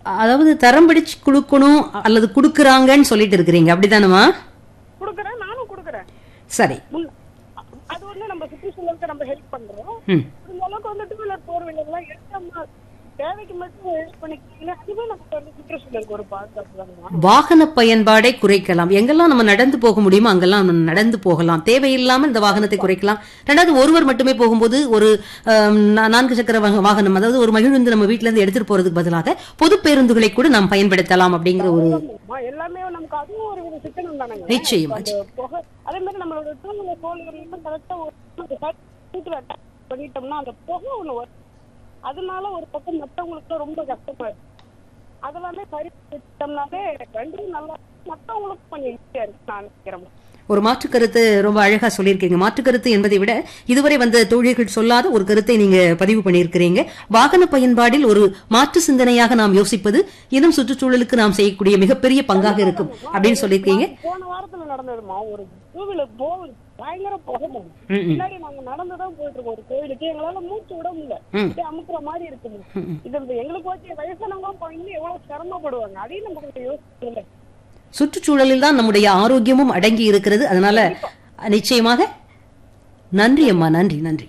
அதாவது தரம் பிடிச்சு கொடுக்கணும் அல்லது கொடுக்கறாங்கன்னு சொல்லிட்டு இருக்கிறீங்க அப்படிதானமா கொடுக்குறேன் நானும் கொடுக்குறேன் சரி முன் அ- அது வந்து நம்ம சுற்றுச்சூழலுக்கு நம்ம ஹெல்ப் பண்றோம் ம் இந்த அளவுக்கு வந்து டூ வீலர் ஃபோர் வீலர்லாம் எடுத்தோம்னா தேவைக்கு மட்டும் யூஸ் பண்ணிக்கிட்டீங்கன்னா அதுவே நமக்கு வந்து சுற்றுச்சூழலுக்கு ஒரு பாதுகாப்பு தானுங்க வாகன பயன்பாடை குறைக்கலாம் எங்கெல்லாம் நம்ம நடந்து போக முடியுமோ அங்கெல்லாம் நம்ம நடந்து போகலாம் தேவையில்லாம இந்த வாகனத்தை குறைக்கலாம் ரெண்டாவது ஒருவர் மட்டுமே போகும்போது ஒரு ஆம், நா- நான்கு சக்கர வாக- வாகனம் அதாவது ஒரு மகிழுந்து நம்ம வீட்ல இருந்து எடுத்துட்டு போறதுக்கு பதிலாக பொது பேருந்துகளை கூட நாம் பயன்படுத்தலாம் அப்படிங்கிற ஒரு ஆமா, எல்லாமே நமக்கு அதுவும் ஒரு வித சிக்கனம் தானங்க நிச்சயமா. அந்த புகை அதே மாதிரி நம்மளோட டூ வீலர் ஃபோர் வீலர்லாம் கரெக்டா பண்ணிட்டோம்னா அந்த புகை ஒண்ணு வரும் அதனால ஒரு பக்கம் மத்தவங்களுக்கு ரொம்ப கஷ்டமா இருக்கு அதெல்லாமே சரி பண்ணிட்டோம்னாலே ரெண்டும் நல்லா மத்தவங்களுக்கும் கொஞ்சம் ஈஸியா இருக்கு நான் நினைக்கிறேன் ஒரு மாற்று கருத்து ரொம்ப அழகா சொல்லியிருக்கீங்க மாற்று கருத்து என்பதை விட இதுவரை வந்த தோழிகள் சொல்லாத ஒரு கருத்தை நீங்க பதிவு பண்ணியிருக்கிறீங்க வாகன பயன்பாடில் ஒரு மாற்று சிந்தனையாக நாம் யோசிப்பது இன்னும் சுற்றுச்சூழலுக்கு நாம் செய்யக்கூடிய மிகப்பெரிய பங்காக இருக்கும் அப்படின்னு சொல்லியிருக்கீங்க போன வாரத்துல நடந்ததுமா ஒரு டூ வீலர் போகுது பயங்கர புகை ம், ம். பின்னாடி நாங்க நடந்துதான் போயிட்டு இருக்கோம் ஒரு கோயிலுக்கு எங்களால மூச்சு விட முடியல ம். அப்படியே அமுக்குற மாதிரி இருக்குது இது இந்த எங்களுக்கு வச்சு வயசானவங்க போய் எவ்வளவு சிரமப்படுவாங்க அதையும் நம்ம கொஞ்சம் யோசிக்கல சுற்றுச்சூழலில் தான் நம்முடைய ஆரோக்கியமும் அடங்கி இருக்கிறது அதனால நிச்சயமாக நன்றி அம்மா நன்றி நன்றி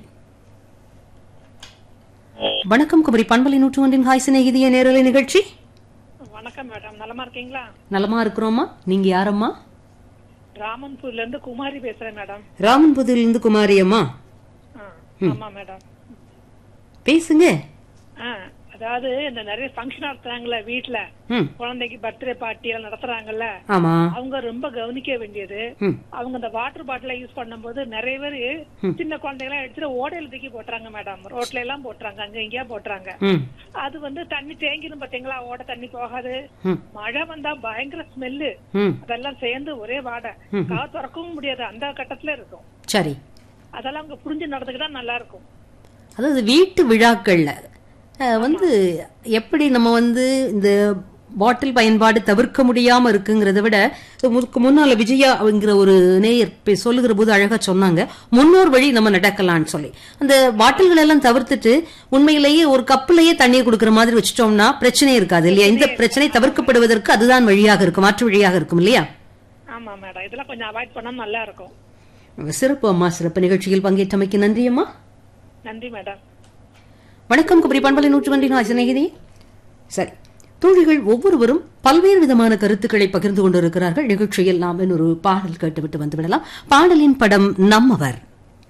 வணக்கம் குமரி பண்பலை நூற்று ஒன்றின் ஹாய் சிநேகிதிய நேரலை நிகழ்ச்சி வணக்கம் மேடம் நலமா இருக்கீங்களா நலமா இருக்கிறோமா நீங்க யாரம்மா ராமன்பூர்ல இருந்து குமாரி பேசுறேன் மேடம் ராமன்புதிலிருந்து குமாரி அம்மா ஆ, ஆமா மேடம் பேசுங்க ஆ, அதாவது இந்த நிறைய ஃபங்க்ஷன் நடத்துறாங்கல்ல வீட்ல ம் குழந்தைக்கு பர்த்டே பார்ட்டி எல்லாம் நடத்துறாங்கல்ல ஆமா அவங்க ரொம்ப கவனிக்க வேண்டியது ம் அவங்க இந்த வாட்டர் பாட்டில யூஸ் பண்ணும்போது நிறைய பேர் சின்ன குழந்தைகளை எடுத்துட்டு ஓடையில தூக்கி போட்டுறாங்க மேடம் ரோட்ல எல்லாம் போட்டுறாங்க அங்க இங்கேயா போட்டுறாங்க ம் அது வந்து தண்ணி தேங்கிடும் பாத்தீங்களா ஓட தண்ணி போகாது ம் மழை வந்தா பயங்கர ஸ்மெல்லு ம் அதெல்லாம் சேர்ந்து ஒரே வாடை கா திறக்கவும் முடியாது அந்த கட்டத்துல இருக்கும் சரி அதெல்லாம் அவங்க புரிஞ்சு நடந்துக்கிட்டா நல்லா இருக்கும் அதாவது வீட்டு விழாக்கள்ல அஹ், வந்து எப்படி நம்ம வந்து இந்த பாட்டில் பயன்பாடு தவிர்க்க முடியாம இருக்குங்கிறத விட முதுக்கு முன்னால விஜயா அப்படிங்கிற ஒரு நேயர் பே- சொல்லுகிற போது அழகா சொன்னாங்க முன்னோர் வழி நம்ம நடக்கலாம்னு சொல்லி அந்த பாட்டில்கள் எல்லாம் தவிர்த்துட்டு உண்மையிலேயே ஒரு கப்புலயே தண்ணீர் கொடுக்கிற மாதிரி வச்சுட்டோம்னா பிரச்சனை இருக்காது இல்லையா இந்த பிரச்சனை தவிர்க்கப்படுவதற்கு அதுதான் வழியாக இருக்கும் மாற்று வழியாக இருக்கும் இல்லையா ஆமா மேடம் இதெல்லாம் கொஞ்சம் அவாய்ட் பண்ணா நல்லா இருக்கும் சிறப்பு அம்மா சிறப்பு நிகழ்ச்சியில் பங்கேற்றமைக்கு நன்றி அம்மா நன்றி மேடம் வணக்கம் குமரி பண்பலை நூற்றுவண்டின் சிநேகிதி சரி தோழிகள் ஒவ்வொருவரும் பல்வேறு விதமான கருத்துக்களை பகிர்ந்து கொண்டிருக்கிறார்கள் நிகழ்ச்சியில் நாம் இன்னொரு பாடல் கேட்டுவிட்டு வந்துவிடலாம் பாடலின் படம் நம்மவர்